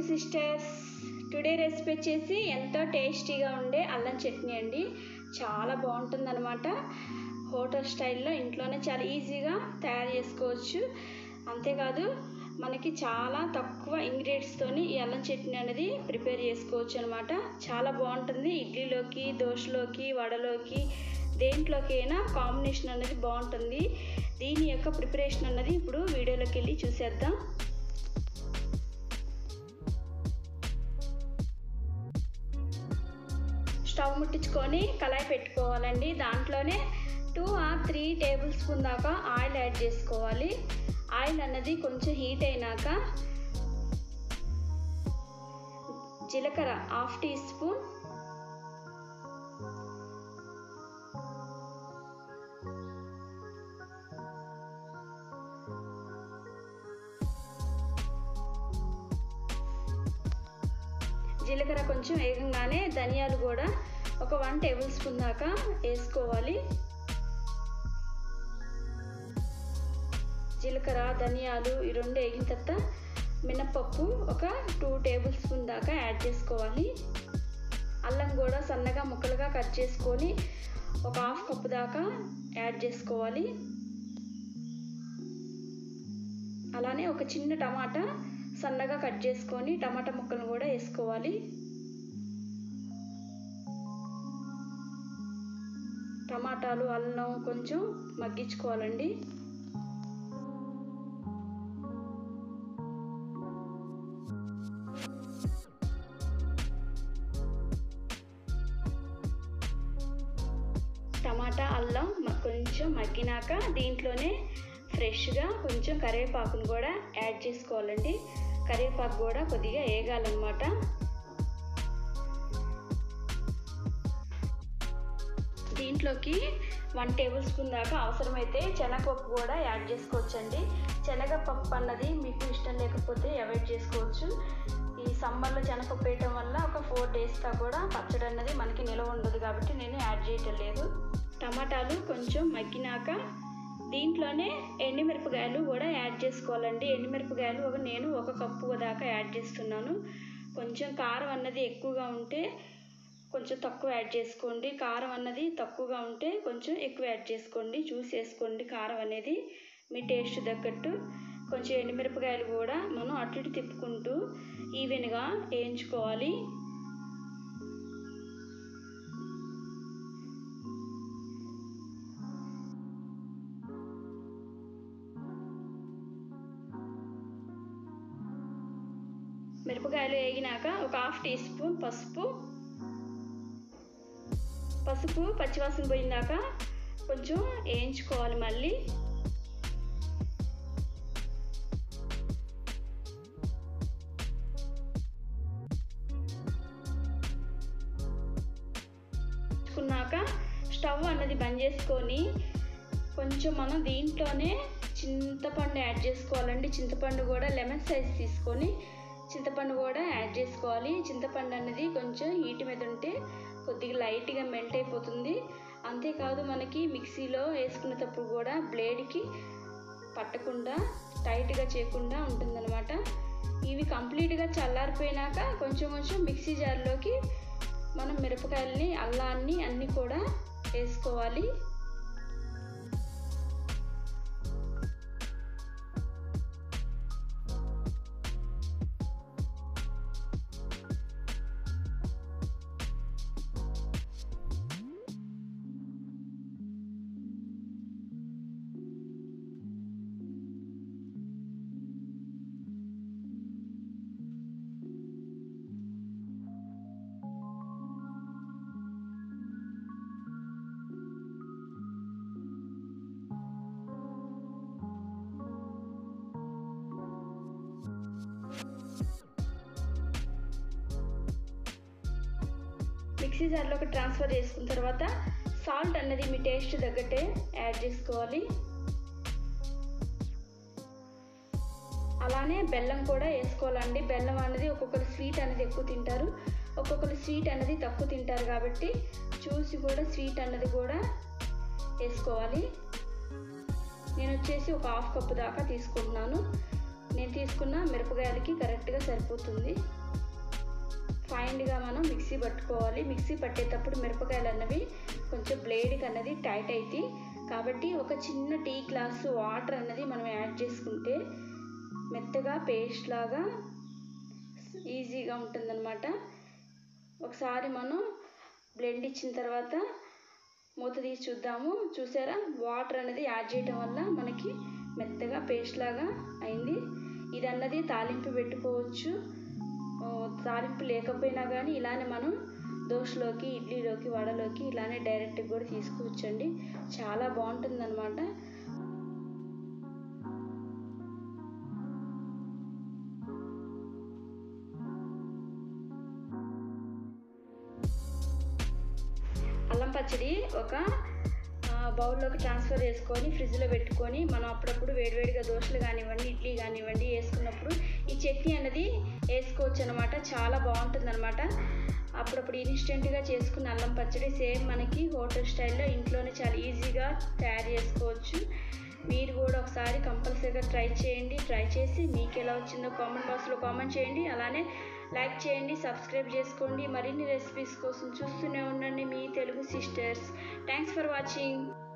sisters today recipe వచ్చేసి ఎంతో టేస్టీగా ఉండే అల్లం చట్నీ అండి చాలా బాగుంటుందన్నమాట హోటల్ స్టైల్లో ఇంట్లోనే చాలా ఈజీగా తయారు చేసుకోవచ్చు అంతేకాదు మనకి చాలా తక్కువ ఇంగ్రీడియంట్స్తోని ఈ అల్లం చట్నీ అనేది ప్రిపేర్ చేసుకోవచ్చు అనమాట చాలా బాగుంటుంది ఇడ్లీలోకి దోశలోకి వడలోకి దేంట్లోకి అయినా కాంబినేషన్ అనేది బాగుంటుంది దీని యొక్క ప్రిపరేషన్ అన్నది ఇప్పుడు వీడియోలోకి వెళ్ళి చూసేద్దాం స్టవ్ ముట్టించుకొని కళాయి పెట్టుకోవాలండి దాంట్లోనే two or three tablespoon దాకా ఆయిల్ యాడ్ చేసుకోవాలి ఆయిల్ అన్నది కొంచెం హీట్ అయినాక జీలకర్ర హాఫ్ టీ స్పూన్ జీలకర్ర కొంచెం వేగంగానే ధనియాలు కూడా ఒక వన్ టేబుల్ స్పూన్ దాకా వేసుకోవాలి జీలకర్ర ధనియాలు ఈ రెండు వేగిన తర్వాత మినప్పప్పు ఒక టూ టేబుల్ స్పూన్ దాకా యాడ్ చేసుకోవాలి అల్లం కూడా సన్నగా ముక్కలుగా కట్ చేసుకొని ఒక హాఫ్ కప్పు దాకా యాడ్ చేసుకోవాలి అలానే ఒక చిన్న టమాటా సన్నగా కట్ చేసుకొని టమాటా ముక్కలు కూడా వేసుకోవాలి టమాటాలు అల్లం కొంచెం మగ్గించుకోవాలండి టమాటా అల్లం కొంచెం మగ్గినాక దీంట్లోనే ఫ్రెష్గా కొంచెం కరివేపాకును కూడా యాడ్ చేసుకోవాలండి కరివేపాకు కూడా కొద్దిగా వేగాలన్నమాట దీంట్లోకి వన్ టేబుల్ స్పూన్ దాకా అవసరమైతే శనగపప్పు కూడా యాడ్ చేసుకోవచ్చండి శనగపప్పు అన్నది మీకు ఇష్టం లేకపోతే అవాయిడ్ చేసుకోవచ్చు ఈ సమ్మర్లో శనగపప్పు వేయటం వల్ల ఒక ఫోర్ డేస్గా కూడా పచ్చడి అన్నది మనకి నిల్వ ఉండదు కాబట్టి నేను యాడ్ చేయటం లేదు టమాటాలు కొంచెం మగ్గినాక దీంట్లోనే ఎండుమిరపకాయలు కూడా యాడ్ చేసుకోవాలండి ఎండుమిరపకాయలు ఒక నేను ఒక కప్పు దాకా యాడ్ చేస్తున్నాను కొంచెం కారం అన్నది ఎక్కువగా ఉంటే కొంచెం తక్కువ యాడ్ చేసుకోండి కారం అన్నది తక్కువగా ఉంటే కొంచెం ఎక్కువ యాడ్ చేసుకోండి చూసి వేసుకోండి కారం అనేది మీ టేస్ట్ తగ్గట్టు కొంచెం ఎండుమిరపకాయలు కూడా మనం అటు ఇటు తిప్పుకుంటూ ఈవెన్గా వేయించుకోవాలి మిరపకాయలు వేగినాక ఒక హాఫ్ టీ స్పూన్ పసుపు పసుపు పచ్చివాసన పోయిందాక కొంచెం వేయించుకోవాలి మళ్ళీ వేసుకున్నాక స్టవ్ అన్నది బంద్ చేసుకొని కొంచెం మనం దీంట్లోనే చింతపండు యాడ్ చేసుకోవాలండి చింతపండు కూడా లెమన్ సైజ్ తీసుకొని చింతపండు కూడా యాడ్ చేసుకోవాలి చింతపండు అనేది కొంచెం హీట్ మీద ఉంటే కొద్దిగా లైట్గా మెల్ట్ అయిపోతుంది అంతేకాదు మనకి మిక్సీలో వేసుకునేటప్పుడు కూడా బ్లేడ్కి పట్టకుండా టైట్గా చేయకుండా ఉంటుందన్నమాట ఇవి కంప్లీట్గా చల్లారిపోయినాక కొంచెం కొంచెం మిక్సీ జార్లోకి మనం మిరపకాయలని అల్లాన్ని అన్నీ కూడా వేసుకోవాలి మిక్సీ జార్లోకి ట్రాన్స్ఫర్ చేసుకున్న తర్వాత సాల్ట్ అన్నది మీ టేస్ట్ తగ్గట్టే యాడ్ చేసుకోవాలి అలానే బెల్లం కూడా వేసుకోవాలండి బెల్లం అనేది ఒక్కొక్కరు స్వీట్ అనేది ఎక్కువ తింటారు ఒక్కొక్కరు స్వీట్ అనేది తక్కువ తింటారు కాబట్టి చూసి కూడా స్వీట్ అన్నది కూడా వేసుకోవాలి నేను వచ్చేసి ఒక హాఫ్ కప్పు దాకా తీసుకుంటున్నాను నేను తీసుకున్న మిరపకాయలకి కరెక్ట్గా సరిపోతుంది ఫైన్గా మనం మిక్సీ పట్టుకోవాలి మిక్సీ పట్టేటప్పుడు మిరపకాయలు అన్నవి కొంచెం బ్లేడ్కి అన్నది టైట్ అవుతాయి కాబట్టి ఒక చిన్న టీ గ్లాసు వాటర్ అన్నది మనం యాడ్ చేసుకుంటే మెత్తగా పేస్ట్ లాగా ఈజీగా ఉంటుందన్నమాట ఒకసారి మనం బ్లెండ్ ఇచ్చిన తర్వాత మూత తీసి చూద్దాము చూసారా వాటర్ అనేది యాడ్ చేయడం వల్ల మనకి మెత్తగా పేస్ట్ లాగా అయింది ఇది అన్నది తాలింపు పెట్టుకోవచ్చు తాలింపు లేకపోయినా కానీ ఇలానే మనం దోశలోకి ఇడ్లీలోకి వడలోకి ఇలానే డైరెక్ట్గా కూడా తీసుకోవచ్చండి చాలా బాగుంటుంది అనమాట అల్లం పచ్చడి ఒక బౌల్లోకి ట్రాన్స్ఫర్ చేసుకొని ఫ్రిడ్జ్లో పెట్టుకొని మనం అప్పుడప్పుడు వేడివేడిగా దోశలు కానివ్వండి ఇడ్లీ కానివ్వండి వేసుకున్నప్పుడు ఈ చట్నీ అనేది వేసుకోవచ్చు అనమాట చాలా బాగుంటుంది అనమాట అప్పుడప్పుడు ఇన్స్టెంట్గా చేసుకున్న అల్లం పచ్చడి సేమ్ మనకి హోటల్ స్టైల్లో ఇంట్లోనే చాలా ఈజీగా తయారు చేసుకోవచ్చు మీరు కూడా ఒకసారి కంపల్సరీగా ట్రై చేయండి ట్రై చేసి మీకు ఎలా వచ్చిందో కామెంట్ బాక్స్లో కామెంట్ చేయండి అలానే లైక్ చేయండి సబ్స్క్రైబ్ చేసుకోండి మరిన్ని రెసిపీస్ కోసం చూస్తూనే ఉండండి మీ Telugu sisters thanks for watching